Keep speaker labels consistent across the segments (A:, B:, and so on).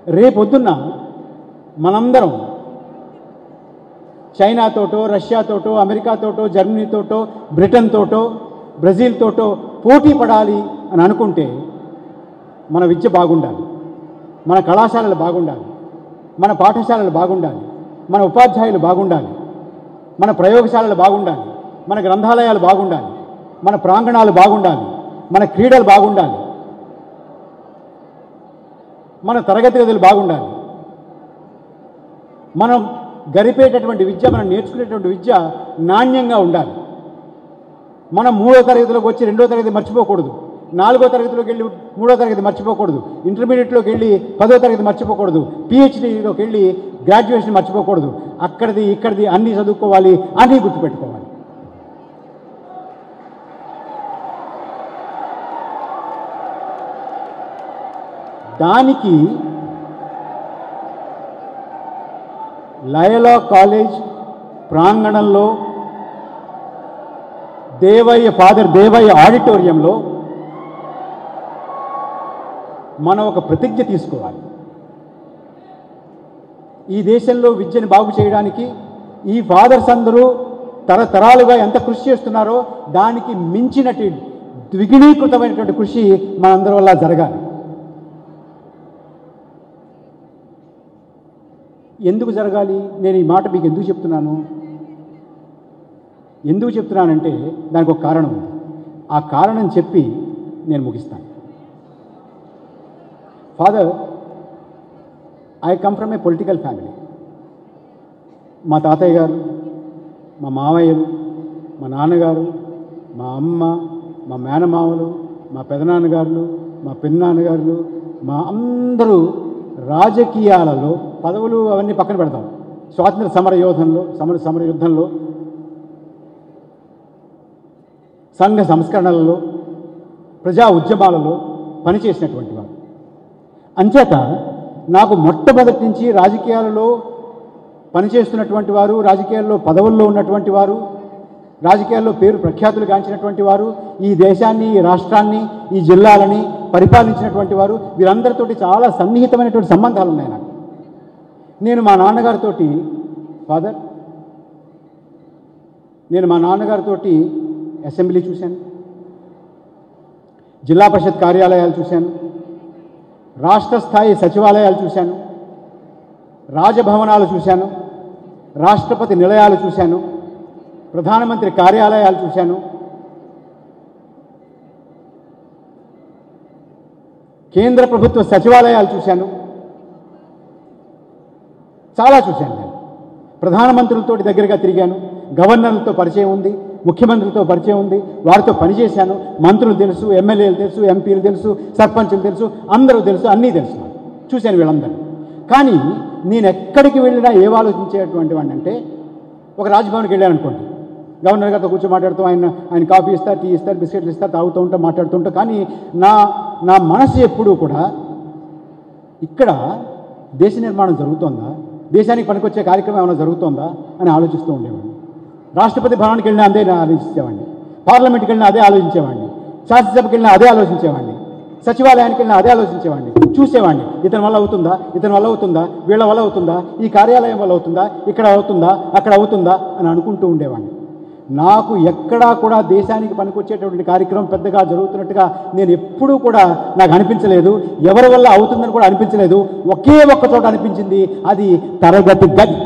A: రేపొద్దున్న మనందరం చైనాతోటో రష్యాతోటో అమెరికాతోటో జర్మనీతోటో Britain తోటో Brazil తోటో పోటీ పడాలి అని అనుకుంటే మన విద్య బాగుండాలి మన కళాశాలలు బాగుండాలి మన పాఠశాలలు బాగుండాలి మన ఉపాధ్యాయులు బాగుండాలి మన ప్రయోగశాలలు బాగుండాలి మన గ్రంథాలయాలు బాగుండాలి మన ప్రాంగణాలు బాగుండాలి మన క్రీడలు బాగుండాలి మన తరగతి గదులు బాగుండాలి మనం గరిపేటటువంటి విద్య మనం నేర్చుకునేటువంటి విద్య నాణ్యంగా ఉండాలి మనం మూడో తరగతిలోకి వచ్చి రెండో తరగతి మర్చిపోకూడదు నాలుగో తరగతిలోకి వెళ్ళి మూడో తరగతి మర్చిపోకూడదు ఇంటర్మీడియట్లోకి వెళ్ళి పదో తరగతి మర్చిపోకూడదు పిహెచ్డీలోకి వెళ్ళి గ్రాడ్యుయేషన్ మర్చిపోకూడదు అక్కడిది ఇక్కడిది అన్నీ చదువుకోవాలి అన్నీ గుర్తుపెట్టుకోవాలి దానికి లయలా కాలేజ్ ప్రాంగణంలో దేవయ్య ఫాదర్ దేవయ్య ఆడిటోరియంలో మనం ఒక ప్రతిజ్ఞ తీసుకోవాలి ఈ దేశంలో విద్యను బాగు చేయడానికి ఈ ఫాదర్స్ అందరూ తరతరాలుగా ఎంత కృషి చేస్తున్నారో దానికి మించినటి ద్విగుణీకృతమైనటువంటి కృషి మనందరి వల్ల జరగాలి ఎందుకు జరగాలి నేను ఈ మాట మీకు ఎందుకు చెప్తున్నాను ఎందుకు చెప్తున్నానంటే దానికి ఒక కారణం ఉంది ఆ కారణం చెప్పి నేను ముగిస్తాను father I come from a political family మా తాతయ్య గారు మా మావయ్యలు మా నాన్నగారు మా అమ్మ మా మేనమామలు మా పెదనాన్నగారులు మా పెన్నాన్నగారులు మా అందరూ రాజకీయాలలో పదవులు అవన్నీ పక్కన పెడతాం స్వాతంత్ర సమర యోధంలో సమర సమర యుద్ధంలో సంఘ సంస్కరణలలో ప్రజా ఉద్యమాలలో పనిచేసినటువంటి వారు అంచేత నాకు మొట్టమొదటి నుంచి రాజకీయాలలో పనిచేస్తున్నటువంటి వారు రాజకీయాల్లో పదవుల్లో ఉన్నటువంటి వారు రాజకీయాల్లో పేరు ప్రఖ్యాతులు గాంచినటువంటి వారు ఈ దేశాన్ని ఈ రాష్ట్రాన్ని ఈ జిల్లాలని పరిపాలించినటువంటి వారు వీరందరితోటి చాలా సన్నిహితమైనటువంటి సంబంధాలు ఉన్నాయి నాకు నేను మా నాన్నగారితోటి ఫాదర్ నేను మా నాన్నగారితోటి అసెంబ్లీ చూశాను జిల్లా పరిషత్ కార్యాలయాలు చూశాను రాష్ట్ర స్థాయి సచివాలయాలు చూశాను రాజభవనాలు చూశాను రాష్ట్రపతి నిలయాలు చూశాను ప్రధానమంత్రి కార్యాలయాలు చూశాను కేంద్ర ప్రభుత్వ సచివాలయాలు చూశాను చాలా చూశాను నేను ప్రధానమంత్రులతో దగ్గరగా తిరిగాను గవర్నర్లతో పరిచయం ఉంది ముఖ్యమంత్రులతో పరిచయం ఉంది వారితో పనిచేశాను మంత్రులు తెలుసు ఎమ్మెల్యేలు తెలుసు ఎంపీలు తెలుసు సర్పంచులు తెలుసు అందరూ తెలుసు అన్నీ తెలుసు నాకు. చూశాను వీళ్ళందరూ కానీ నేను ఎక్కడికి వెళ్ళినా ఏం ఆలోచించేటువంటి వాడిని అంటే ఒక రాజ్భవన్కి వెళ్ళాను అనుకోండి గవర్నర్ గారితో కూర్చొని మాట్లాడుతూ ఆయన ఆయన కాఫీ ఇస్తారు టీ ఇస్తారు బిస్కెట్లు ఇస్తారు తాగుతూ ఉంటా మాట్లాడుతూ ఉంటా కానీ నా నా మనసు ఎప్పుడూ కూడా ఇక్కడ దేశ నిర్మాణం జరుగుతోందా దేశానికి పనికొచ్చే కార్యక్రమం ఏమైనా జరుగుతోందా అని ఆలోచిస్తూ ఉండేవాడిని రాష్ట్రపతి భవనానికి వెళ్ళినా అదే ఆలోచించేవాడిని పార్లమెంట్కి వెళ్ళినా అదే ఆలోచించేవాడిని శాసనసభకి వెళ్ళినా అదే ఆలోచించేవాడిని సచివాలయానికి వెళ్ళినా అదే ఆలోచించేవాడిని చూసేవాడిని ఇతని వల్ల అవుతుందా ఇతని వల్ల అవుతుందా వీళ్ళ వల్ల అవుతుందా ఈ కార్యాలయం వల్ల అవుతుందా ఇక్కడ అవుతుందా అక్కడ అవుతుందా అని అనుకుంటూ ఉండేవాడిని నాకు ఎక్కడా కూడా దేశానికి పనికొచ్చేటటువంటి కార్యక్రమం పెద్దగా జరుగుతున్నట్టుగా నేను ఎప్పుడూ కూడా నాకు అనిపించలేదు ఎవరి వల్ల అవుతుందని కూడా అనిపించలేదు ఒకే ఒక్క చోట అనిపించింది అది తరగతి గది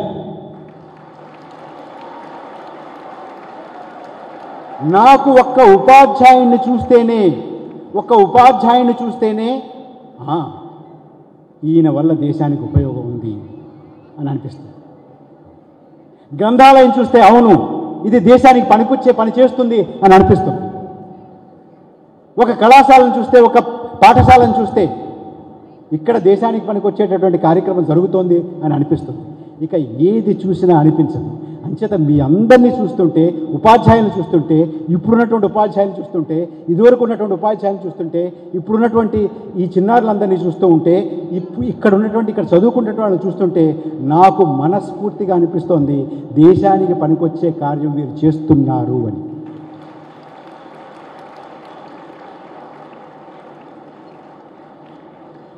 A: నాకు ఒక్క ఉపాధ్యాయుడిని చూస్తేనే ఒక్క ఉపాధ్యాయుని చూస్తేనే "ఆ, ఈయన వల్ల దేశానికి ఉపయోగం ఉంది అని అనిపిస్తుంది గ్రంథాలయం చూస్తే అవును ఇది దేశానికి పనికొచ్చే పని చేస్తుంది అని అనిపిస్తుంది ఒక కళాశాలను చూస్తే ఒక పాఠశాలను చూస్తే ఇక్కడ దేశానికి పనికొచ్చేటటువంటి కార్యక్రమం జరుగుతోంది అని అనిపిస్తుంది ఇక ఏది చూసినా అనిపించదు అంచేత మీ అందరినీ చూస్తుంటే ఉపాధ్యాయులు చూస్తుంటే ఇప్పుడున్నటువంటి ఉపాధ్యాయులు చూస్తుంటే ఇదివరకు ఉన్నటువంటి ఉపాధ్యాయులు చూస్తుంటే ఇప్పుడున్నటువంటి ఈ చిన్నారులందరినీ చూస్తూ ఉంటే ఇప్పుడు ఇక్కడ ఉన్నటువంటి ఇక్కడ చదువుకున్నటువంటి వాళ్ళని చూస్తుంటే నాకు మనస్ఫూర్తిగా అనిపిస్తోంది దేశానికి పనికొచ్చే కార్యం మీరు చేస్తున్నారు అని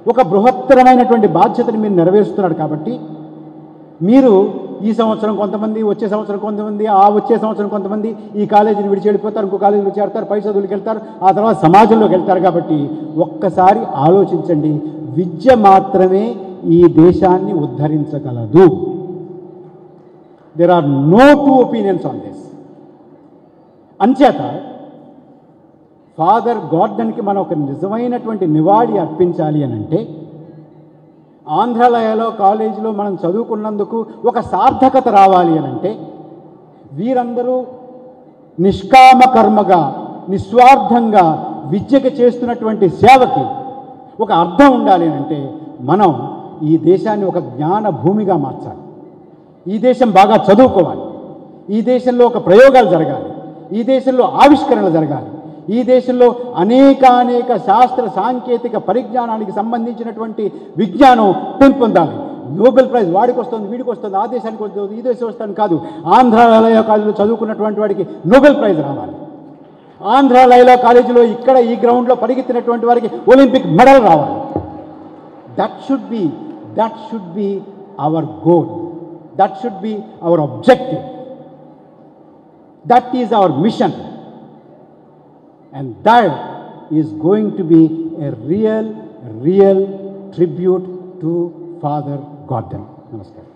A: ఒక బృహత్తరమైనటువంటి బాధ్యతని మీరు నెరవేరుస్తున్నాడు కాబట్టి మీరు ఈ సంవత్సరం కొంతమంది వచ్చే సంవత్సరం కొంతమంది ఆ వచ్చే సంవత్సరం కొంతమంది ఈ కాలేజీని విడిచి వెళ్ళిపోతారు ఇంకో కాలేజీలో చేరతారు పై చదువులకు వెళ్తారు ఆ తర్వాత సమాజంలోకి వెళ్తారు కాబట్టి ఒక్కసారి ఆలోచించండి విద్య మాత్రమే ఈ దేశాన్ని ఉద్ధరించగలదు there are no two opinions on this అంచేత ఫాదర్ గార్డెన్కి మనం ఒక నిజమైనటువంటి నివాళి అర్పించాలి అని అంటే ఆంధ్రాలయలో కాలేజీలో మనం చదువుకున్నందుకు ఒక సార్థకత రావాలి అని అంటే వీరందరూ నిష్కామ కర్మగా నిస్వార్థంగా విద్యకి చేస్తున్నటువంటి సేవకి ఒక అర్థం ఉండాలి అని అంటే మనం ఈ దేశాన్ని ఒక జ్ఞాన భూమిగా మార్చాలి ఈ దేశం బాగా చదువుకోవాలి ఈ దేశంలో ఒక ప్రయోగాలు జరగాలి ఈ దేశంలో ఆవిష్కరణలు జరగాలి ఈ దేశంలో అనేక అనేక శాస్త్ర సాంకేతిక పరిజ్ఞానానికి సంబంధించినటువంటి విజ్ఞానం పెంపొందాలి నోబెల్ ప్రైజ్ వాడికి వస్తుంది వీడికి వస్తుంది ఆ దేశానికి వస్తుంది ఈ దేశం వస్తుంది కాదు ఆంధ్రాలయ కాలేజీలో చదువుకున్నటువంటి వాడికి నోబెల్ ప్రైజ్ రావాలి ఆంధ్రాలయలో కాలేజీలో ఇక్కడ ఈ గ్రౌండ్లో పరిగెత్తినటువంటి వారికి ఒలింపిక్ మెడల్ రావాలి that should be that should be our goal that should be our objective that is our mission and that is going to be a real, real tribute to Father Gordon. Namaskar.